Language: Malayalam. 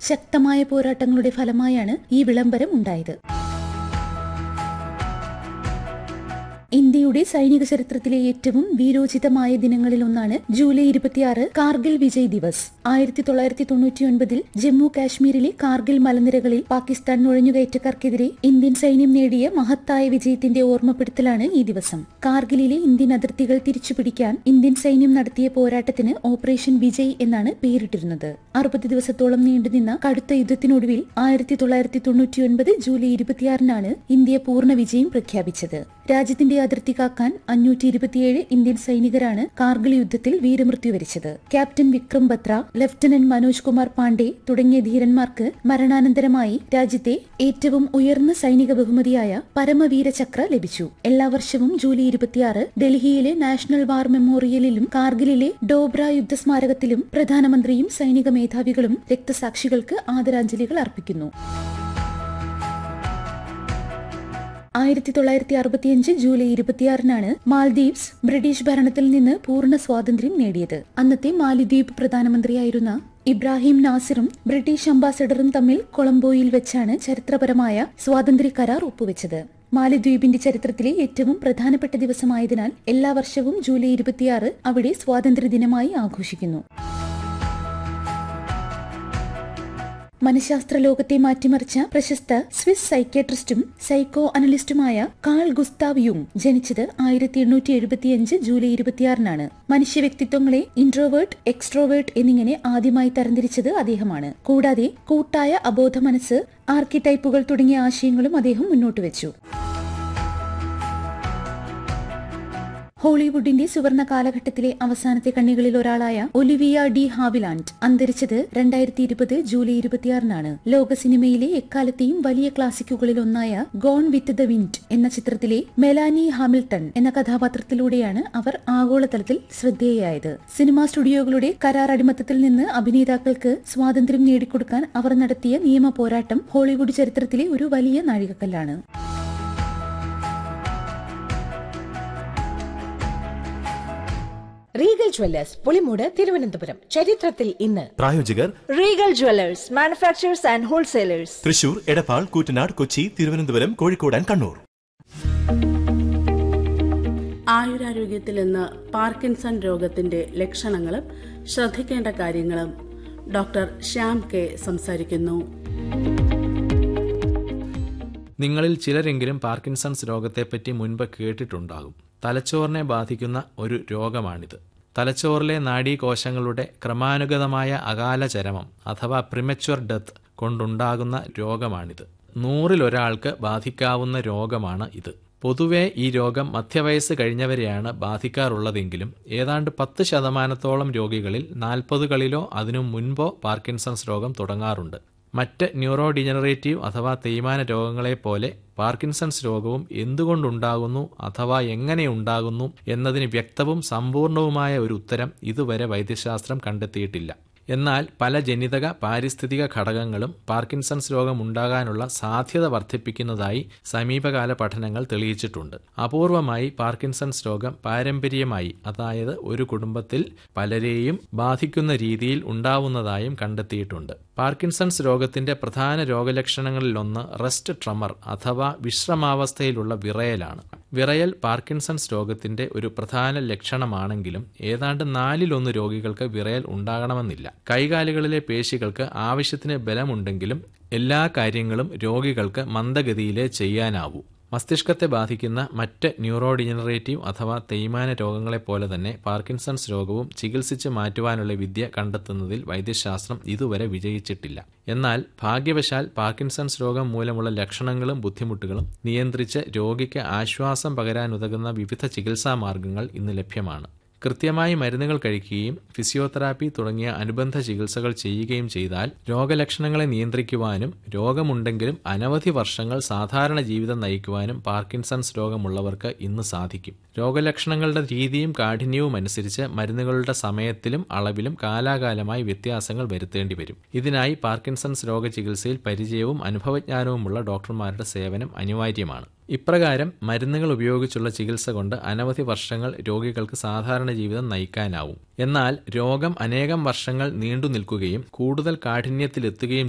ശക്തമായ പോരാട്ടങ്ങളുടെ ഫലമായാണ് ഈ വിളംബരം ഉണ്ടായത് ഇന്ത്യയുടെ സൈനിക ചരിത്രത്തിലെ ഏറ്റവും വീരോചിതമായ ദിനങ്ങളിൽ ഒന്നാണ് ജൂലൈ ഇരുപത്തിയാറ് കാർഗിൽ വിജയ് ദിവസ് ആയിരത്തി തൊള്ളായിരത്തി തൊണ്ണൂറ്റിയൊൻപതിൽ ജമ്മു കാശ്മീരിലെ കാർഗിൽ മലനിരകളിൽ പാകിസ്ഥാൻ നുഴഞ്ഞുകയറ്റക്കാർക്കെതിരെ ഇന്ത്യൻ സൈന്യം നേടിയ മഹത്തായ വിജയത്തിന്റെ ഓർമ്മപ്പെടുത്തലാണ് ഈ ദിവസം കാർഗിലിലെ ഇന്ത്യൻ അതിർത്തികൾ തിരിച്ചുപിടിക്കാൻ ഇന്ത്യൻ സൈന്യം നടത്തിയ പോരാട്ടത്തിന് ഓപ്പറേഷൻ വിജയ് എന്നാണ് പേരിട്ടിരുന്നത് അറുപത് ദിവസത്തോളം നീണ്ടുനിന്ന കടുത്ത യുദ്ധത്തിനൊടുവിൽ ആയിരത്തി തൊള്ളായിരത്തി തൊണ്ണൂറ്റിയൊൻപത് ജൂലൈ ഇരുപത്തിയാറിനാണ് ഇന്ത്യ പൂർണ്ണ വിജയം പ്രഖ്യാപിച്ചത് രാജ്യത്തിന്റെ അതിർത്തി കാക്കാൻ അഞ്ഞൂറ്റി ഇരുപത്തിയേഴ് ഇന്ത്യൻ സൈനികരാണ് കാർഗിൽ യുദ്ധത്തിൽ വീരമൃത്യു വരിച്ചത് ക്യാപ്റ്റൻ വിക്രം ബത്ര ലഫ്റ്റനന്റ് മനോജ് കുമാർ പാണ്ഡെ തുടങ്ങിയ ധീരന്മാർക്ക് മരണാനന്തരമായി രാജ്യത്തെ ഏറ്റവും ഉയർന്ന സൈനിക ബഹുമതിയായ പരമവീര ചക്ര ലഭിച്ചു എല്ലാ വർഷവും ജൂലൈ ഇരുപത്തിയാറ് ഡൽഹിയിലെ നാഷണൽ വാർ മെമ്മോറിയലിലും കാർഗിലിലെ ഡോബ്ര യുദ്ധസ്മാരകത്തിലും പ്രധാനമന്ത്രിയും സൈനിക മേധാവികളും രക്തസാക്ഷികൾക്ക് ആദരാഞ്ജലികൾ അർപ്പിക്കുന്നു ആയിരത്തി തൊള്ളായിരത്തി അറുപത്തിയഞ്ച് ജൂലൈ ഇരുപത്തിയാറിനാണ് മാൽദീവ്സ് ബ്രിട്ടീഷ് ഭരണത്തിൽ നിന്ന് പൂർണ്ണ സ്വാതന്ത്ര്യം നേടിയത് അന്നത്തെ മാലിദ്വീപ് പ്രധാനമന്ത്രിയായിരുന്ന ഇബ്രാഹിം നാസിറും ബ്രിട്ടീഷ് അംബാസഡറും തമ്മിൽ കൊളംബോയിൽ വെച്ചാണ് ചരിത്രപരമായ സ്വാതന്ത്ര്യ കരാർ ഒപ്പുവെച്ചത് മാലിദ്വീപിന്റെ ചരിത്രത്തിലെ ഏറ്റവും പ്രധാനപ്പെട്ട ദിവസമായതിനാൽ എല്ലാ വർഷവും ജൂലൈ ഇരുപത്തിയാറ് അവിടെ സ്വാതന്ത്ര്യദിനമായി ആഘോഷിക്കുന്നു മനഃശാസ്ത്ര ലോകത്തെ മാറ്റിമറിച്ച പ്രശസ്ത സ്വിസ് സൈക്യാട്രിസ്റ്റും സൈക്കോ അനലിസ്റ്റുമായ കാൾ ഗുസ്താവ് യുങ് ജനിച്ചത് ആയിരത്തി എണ്ണൂറ്റി എഴുപത്തിയഞ്ച് ജൂലൈ ഇരുപത്തിയാറിനാണ് മനുഷ്യ വ്യക്തിത്വങ്ങളെ ഇൻട്രോവേർട്ട് എക്സ്ട്രോവേർട്ട് എന്നിങ്ങനെ ആദ്യമായി തരംതിരിച്ചത് അദ്ദേഹമാണ് കൂടാതെ കൂട്ടായ അബോധ മനസ്സ് ആർക്കിടൈപ്പുകൾ തുടങ്ങിയ ആശയങ്ങളും അദ്ദേഹം മുന്നോട്ട് വെച്ചു ഹോളിവുഡിന്റെ സുവർണ കാലഘട്ടത്തിലെ അവസാനത്തെ കണ്ണികളിൽ ഒരാളായ ഒലിവിയ ഡി ഹാവിലാൻഡ് അന്തരിച്ചത് രണ്ടായിരത്തി ഇരുപത് ജൂലൈ ഇരുപത്തിയാറിനാണ് ലോക സിനിമയിലെ എക്കാലത്തെയും വലിയ ക്ലാസിക്കുകളിൽ ഒന്നായ ഗോൺ വിത്ത് ദ വിൻഡ് എന്ന ചിത്രത്തിലെ മെലാനി ഹാമിൽട്ടൺ എന്ന കഥാപാത്രത്തിലൂടെയാണ് അവർ ആഗോളതലത്തിൽ ശ്രദ്ധേയായത് സിനിമാ സ്റ്റുഡിയോകളുടെ കരാർ അടിമത്തത്തിൽ നിന്ന് അഭിനേതാക്കൾക്ക് സ്വാതന്ത്ര്യം നേടിക്കൊടുക്കാൻ അവർ നടത്തിയ നിയമ പോരാട്ടം ഹോളിവുഡ് ചരിത്രത്തിലെ ഒരു വലിയ നാഴികക്കല്ലാണ് റീഗൽ ജ്വല്ലേഴ്സ് പുളിമൂട് തിരുവനന്തപുരം ചരിത്രത്തിൽ ഇന്ന് പ്രായോജകർ Regal jewellers manufacturers and wholesalers Thrissur Edappal Koottanad Kochi Thiruvananthapuram Kozhikode and Kannur ആയുരാരോഗ്യത്തിൽ ഇന്ന് പാർക്കിൻസൺ രോഗത്തിന്റെ ലക്ഷണങ്ങളും ശ്രദ്ധിക്കേണ്ട കാര്യങ്ങളും ഡോക്ടർ ശ്യാം കെ സംസാരിക്കുന്നു നിങ്ങളിൽ ചിലരെങ്കിലും പാർക്കിൻസൺസ് രോഗത്തെപ്പറ്റി മുൻപ് കേട്ടിട്ടുണ്ടാകും തലച്ചോറിനെ ബാധിക്കുന്ന ഒരു രോഗമാണിത് തലച്ചോറിലെ നാഡീകോശങ്ങളുടെ ക്രമാനുഗതമായ അകാല ചരമം അഥവാ പ്രിമച്വർ ഡെത്ത് കൊണ്ടുണ്ടാകുന്ന രോഗമാണിത് നൂറിലൊരാൾക്ക് ബാധിക്കാവുന്ന രോഗമാണ് ഇത് പൊതുവെ ഈ രോഗം മധ്യവയസ്സ് കഴിഞ്ഞവരെയാണ് ബാധിക്കാറുള്ളതെങ്കിലും ഏതാണ്ട് പത്ത് ശതമാനത്തോളം രോഗികളിൽ നാൽപ്പതുകളിലോ അതിനു മുൻപോ പാർക്കിൻസൺസ് രോഗം തുടങ്ങാറുണ്ട് മറ്റ് ന്യൂറോ ഡിജനറേറ്റീവ് അഥവാ തേയ്മാന രോഗങ്ങളെപ്പോലെ പാർക്കിൻസൺസ് രോഗവും എന്തുകൊണ്ടുണ്ടാകുന്നു അഥവാ എങ്ങനെ ഉണ്ടാകുന്നു എന്നതിന് വ്യക്തവും സമ്പൂർണവുമായ ഒരു ഉത്തരം ഇതുവരെ വൈദ്യശാസ്ത്രം കണ്ടെത്തിയിട്ടില്ല എന്നാൽ പല ജനിതക പാരിസ്ഥിതിക ഘടകങ്ങളും പാർക്കിൻസൺസ് രോഗം ഉണ്ടാകാനുള്ള സാധ്യത വർദ്ധിപ്പിക്കുന്നതായി സമീപകാല പഠനങ്ങൾ തെളിയിച്ചിട്ടുണ്ട് അപൂർവമായി പാർക്കിൻസൺസ് രോഗം പാരമ്പര്യമായി അതായത് ഒരു കുടുംബത്തിൽ പലരെയും ബാധിക്കുന്ന രീതിയിൽ ഉണ്ടാവുന്നതായും കണ്ടെത്തിയിട്ടുണ്ട് പാർക്കിൻസൺസ് രോഗത്തിന്റെ പ്രധാന രോഗലക്ഷണങ്ങളിലൊന്ന് റെസ്റ്റ് ട്രമർ അഥവാ വിശ്രമാവസ്ഥയിലുള്ള വിറയലാണ് വിറയൽ പാർക്കിൻസൺസ് രോഗത്തിന്റെ ഒരു പ്രധാന ലക്ഷണമാണെങ്കിലും ഏതാണ്ട് നാലിലൊന്ന് രോഗികൾക്ക് വിറയൽ ഉണ്ടാകണമെന്നില്ല കൈകാലുകളിലെ പേശികൾക്ക് ആവശ്യത്തിന് ബലമുണ്ടെങ്കിലും എല്ലാ കാര്യങ്ങളും രോഗികൾക്ക് മന്ദഗതിയിലേ ചെയ്യാനാവൂ മസ്തിഷ്കത്തെ ബാധിക്കുന്ന മറ്റ് ന്യൂറോ ഡിജനറേറ്റീവ് അഥവാ തേയ്മാന രോഗങ്ങളെപ്പോലെ തന്നെ പാർക്കിൻസൺസ് രോഗവും ചികിത്സിച്ച് മാറ്റുവാനുള്ള വിദ്യ കണ്ടെത്തുന്നതിൽ വൈദ്യശാസ്ത്രം ഇതുവരെ വിജയിച്ചിട്ടില്ല എന്നാൽ ഭാഗ്യവശാൽ പാർക്കിൻസൺസ് രോഗം മൂലമുള്ള ലക്ഷണങ്ങളും ബുദ്ധിമുട്ടുകളും നിയന്ത്രിച്ച് രോഗിക്ക് ആശ്വാസം പകരാനുതകുന്ന വിവിധ ചികിത്സാ മാർഗങ്ങൾ ഇന്ന് ലഭ്യമാണ് കൃത്യമായി മരുന്നുകൾ കഴിക്കുകയും ഫിസിയോതെറാപ്പി തുടങ്ങിയ അനുബന്ധ ചികിത്സകൾ ചെയ്യുകയും ചെയ്താൽ രോഗലക്ഷണങ്ങളെ നിയന്ത്രിക്കുവാനും രോഗമുണ്ടെങ്കിലും അനവധി വർഷങ്ങൾ സാധാരണ ജീവിതം നയിക്കുവാനും പാർക്കിൻസൺസ് രോഗമുള്ളവർക്ക് ഇന്ന് സാധിക്കും രോഗലക്ഷണങ്ങളുടെ രീതിയും കാഠിന്യവും അനുസരിച്ച് മരുന്നുകളുടെ സമയത്തിലും അളവിലും കാലാകാലമായി വ്യത്യാസങ്ങൾ വരുത്തേണ്ടി വരും ഇതിനായി പാർക്കിൻസൺസ് രോഗചികിത്സയിൽ പരിചയവും അനുഭവജ്ഞാനവുമുള്ള ഡോക്ടർമാരുടെ സേവനം അനിവാര്യമാണ് ഇപ്രകാരം മരുന്നുകൾ ഉപയോഗിച്ചുള്ള ചികിത്സ കൊണ്ട് അനവധി വർഷങ്ങൾ രോഗികൾക്ക് സാധാരണ ജീവിതം നയിക്കാനാവും എന്നാൽ രോഗം അനേകം വർഷങ്ങൾ നീണ്ടു നിൽക്കുകയും കൂടുതൽ കാഠിന്യത്തിലെത്തുകയും